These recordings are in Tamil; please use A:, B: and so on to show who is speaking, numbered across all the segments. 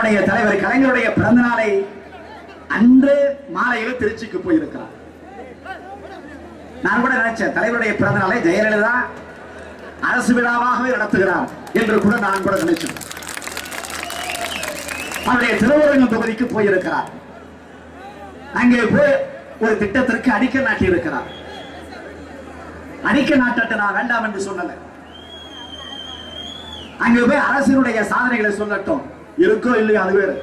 A: நம்முடைய தலைவர் கலைஞருடைய பிறந்த நாளை அன்று மாலையில் திருச்சிக்கு போயிருக்கிறார் நான் கூட நினைச்சேன் தலைவருடைய பிறந்த நாளை ஜெயலலிதா அரசு விழாவாகவே நடத்துகிறார் என்று கூட நான் கூட நினைச்சேன் அவருடைய திருவரங்கம் தொகுதிக்கு போயிருக்கிறார் அங்கே போய் ஒரு திட்டத்திற்கு அடிக்கல் நாட்டி இருக்கிறார் அடிக்கல் நாட்டத்தை நான் வேண்டாம் என்று சொல்லல அங்கே போய் அரசினுடைய சாதனைகளை சொல்லட்டும் இருக்கோ இல்லையோ அது வேறு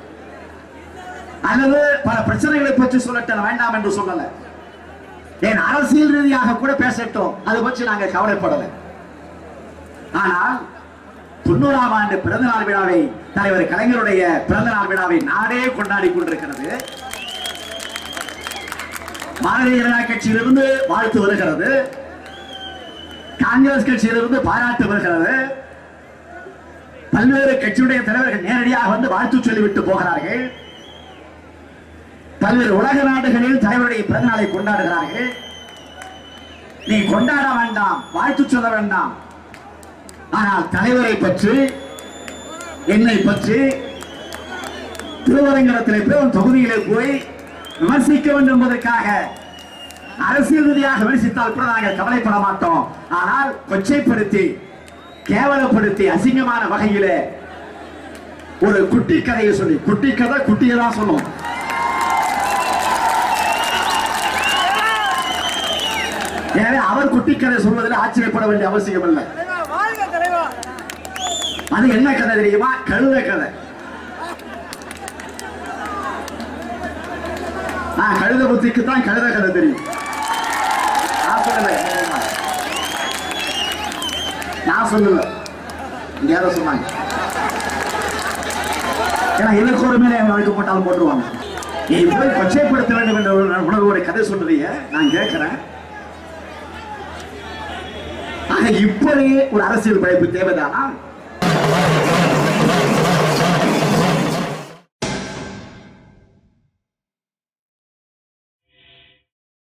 A: அல்லது பல பிரச்சனைகளை பற்றி சொல்லட்டும் நான் வேண்டாம் என்று சொல்லல ஏன் அரசியல் ரீதியாக கூட பேசட்டும் அது பற்றி நாங்க கவலைப்படல ஆனால் தொண்ணூறாம் ஆண்டு பிறந்த நாள் விழாவை தலைவர் கலைஞருடைய பிறந்த நாள் விழாவை நாடே கொண்டாடி கொண்டிருக்கிறது பாரதிய ஜனதா கட்சியிலிருந்து வாழ்த்து வருகிறது காங்கிரஸ் கட்சியிலிருந்து பாராட்டு வருகிறது பல்வேறு கட்சியுடைய தலைவர்கள் நேரடியாக வந்து வாழ்த்து சொல்லிவிட்டு போகிறார்கள் பல்வேறு உலக நாடுகளில் தலைவருடைய பிறந்த நாளை கொண்டாடுகிறார்கள் நீ கொண்டாட வேண்டாம் வாழ்த்து சொல்ல வேண்டாம் ஆனால் தலைவரை பற்றி என்னை பற்றி திருவரங்கத்திலே போய் ஒரு தொகுதியிலே போய் விமர்சிக்க வேண்டும் என்பதற்காக அரசியல் ரீதியாக விமர்சித்தால் கூட நாங்கள் கவலைப்பட மாட்டோம் ஆனால் கொச்சைப்படுத்தி கேவலப்படுத்தி அசிங்கமான வகையிலே ஒரு குட்டி கதையை சொல்லி குட்டி கதை குட்டியை தான் சொல்லும் எனவே அவர் குட்டி கதை சொல்வதில் ஆச்சரியப்பட வேண்டிய அவசியம் இல்லை
B: வாழ்க தலைவா
A: அது என்ன கதை தெரியுமா கழுத கதை ஆ, கழுத புத்திக்கு தான் கழுத கதை தெரியும் நான் சொல்லல நான் சொல்லல இங்க யாரோ சொன்னாங்க ஏன்னா எனக்கு ஒரு மேலே வழக்கு போட்டாலும் போட்டுருவாங்க நீ போய் கொச்சைப்படுத்த வேண்டும் என்ற ஒரு உணர்வோட கதை சொல்றீங்க நான் கேட்கிறேன் ஆக இப்பவே ஒரு அரசியல் படைப்பு தேவைதானா